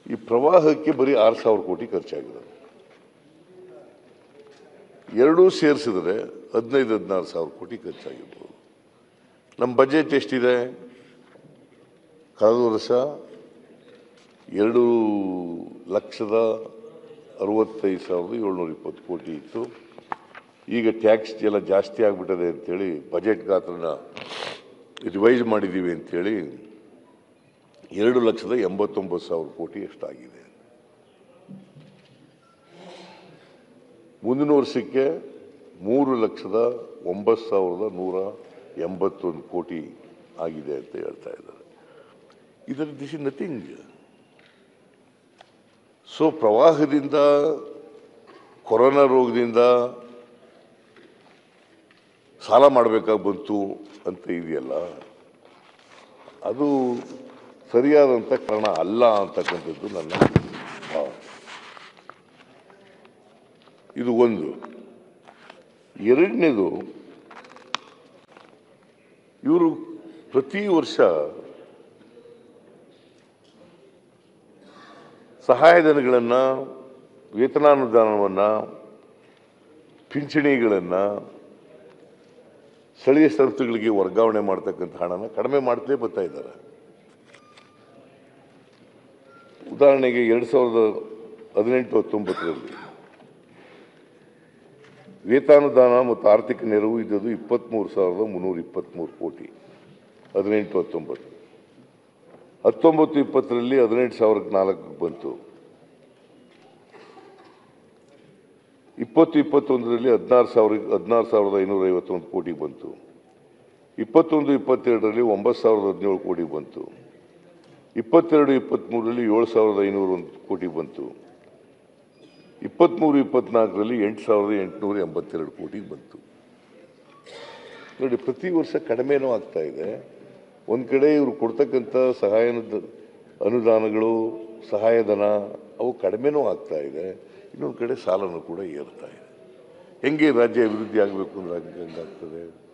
ಈ ಪ್ರವಾಹಕ್ಕೆ ಬರೀ ಆರು ಸಾವಿರ ಕೋಟಿ ಖರ್ಚಾಗಿದೆ ಎರಡೂ ಸೇರಿಸಿದ್ರೆ ಹದಿನೈದು ಹದಿನಾರು ಸಾವಿರ ಕೋಟಿ ಖರ್ಚಾಗಿರ್ಬೋದು ನಮ್ಮ ಬಜೆಟ್ ಎಷ್ಟಿದೆ ಕಳೆದ ವರ್ಷ ಎರಡು ಲಕ್ಷದ ಅರವತ್ತೈದು ಸಾವಿರದ ಏಳ್ನೂರ ಇಪ್ಪತ್ತು ಕೋಟಿ ಇತ್ತು ಈಗ ಟ್ಯಾಕ್ಸ್ ಎಲ್ಲ ಜಾಸ್ತಿ ಆಗಿಬಿಟ್ಟದೆ ಅಂತೇಳಿ ಬಜೆಟ್ ಗಾತ್ರನ ರಿವೈಸ್ ಮಾಡಿದ್ದೀವಿ ಅಂತೇಳಿ ಎರಡು ಲಕ್ಷದ ಎಂಬತ್ತೊಂಬತ್ತು ಸಾವಿರ ಕೋಟಿ ಎಷ್ಟಾಗಿದೆ ಮುಂದಿನ ವರ್ಷಕ್ಕೆ ಮೂರು ಲಕ್ಷದ ಒಂಬತ್ತು ಸಾವಿರದ ನೂರ ಎಂಬತ್ತೊಂದು ಕೋಟಿ ಆಗಿದೆ ಅಂತ ಹೇಳ್ತಾ ಇದ್ದಾರೆ ಇದರ ದಿಸ್ ಇಸ್ ನಥಿಂಗ್ ಸೊ ಪ್ರವಾಹದಿಂದ ಕೊರೋನಾ ರೋಗದಿಂದ ಸಾಲ ಮಾಡಬೇಕಾಗಿ ಬಂತು ಅಂತ ಇದೆಯಲ್ಲ ಅದು ಸರಿಯಾದಂಥ ಕಾರಣ ಅಲ್ಲ ಅಂತಕ್ಕಂಥದ್ದು ನನ್ನ ಭಾವ ಇದು ಒಂದು ಎರಡನೇದು ಇವರು ಪ್ರತಿ ವರ್ಷ ಸಹಾಯಧನಗಳನ್ನು ವೇತನಾನುದಾನವನ್ನು ಪಿಂಚಣಿಗಳನ್ನು ಸ್ಥಳೀಯ ಸಂಸ್ಥೆಗಳಿಗೆ ವರ್ಗಾವಣೆ ಮಾಡ್ತಕ್ಕಂಥ ಹಣನ ಕಡಿಮೆ ಮಾಡ್ತಲೇ ಬರ್ತಾ ಇದ್ದಾರೆ ಉದಾಹರಣೆಗೆ ಎರಡು ಸಾವಿರದ ಹದಿನೆಂಟು ಹತ್ತೊಂಬತ್ತರಲ್ಲಿ ವೇತನಾನುದಾನ ಮತ್ತು ಆರ್ಥಿಕ ನೆರವು ಇದ್ದದ್ದು ಇಪ್ಪತ್ತ್ಮೂರು ಸಾವಿರದ ಮುನ್ನೂರ ಇಪ್ಪತ್ತ್ಮೂರು ಕೋಟಿ ಹದಿನೆಂಟು ಹತ್ತೊಂಬತ್ತು ಹತ್ತೊಂಬತ್ತು ಇಪ್ಪತ್ತರಲ್ಲಿ ಹದಿನೆಂಟು ಸಾವಿರಕ್ಕೆ ನಾಲ್ಕು ಬಂತು ಇಪ್ಪತ್ತು ಇಪ್ಪತ್ತೊಂದರಲ್ಲಿ ಹದಿನಾರು ಸಾವಿರ ಹದಿನಾರು ಸಾವಿರದ ಐನೂರ ಐವತ್ತೊಂದು ಕೋಟಿ ಬಂತು ಇಪ್ಪತ್ತೊಂದು ಇಪ್ಪತ್ತೆರಡರಲ್ಲಿ ಒಂಬತ್ತು ಸಾವಿರದ ಹದಿನೇಳು ಕೋಟಿ ಬಂತು ಇಪ್ಪತ್ತೆರಡು ಇಪ್ಪತ್ತ್ಮೂರರಲ್ಲಿ ಏಳು ಸಾವಿರದ ಐನೂರ ಒಂದು ಕೋಟಿ ಬಂತು ಇಪ್ಪತ್ತ್ಮೂರು ಇಪ್ಪತ್ನಾಲ್ಕರಲ್ಲಿ ಎಂಟು ಸಾವಿರದ ಎಂಟುನೂರ ಎಂಬತ್ತೆರಡು ಕೋಟಿ ಬಂತು ನೋಡಿ ಪ್ರತಿ ವರ್ಷ ಕಡಿಮೆನೂ ಆಗ್ತಾ ಇದೆ ಒಂದು ಕಡೆ ಇವರು ಕೊಡ್ತಕ್ಕಂಥ ಸಹಾಯ ಅನುದಾನಗಳು ಸಹಾಯಧನ ಅವು ಕಡಿಮೆನೂ ಆಗ್ತಾ ಇದೆ ಇನ್ನೊಂದು ಕಡೆ ಸಾಲನೂ ಕೂಡ ಏರ್ತಾ ಇದೆ ಹೆಂಗೆ ರಾಜ್ಯ ಅಭಿವೃದ್ಧಿ ಆಗಬೇಕು ಅಂದ್ರೆ ಹಂಗೆ ಹಂಗಾಗ್ತದೆ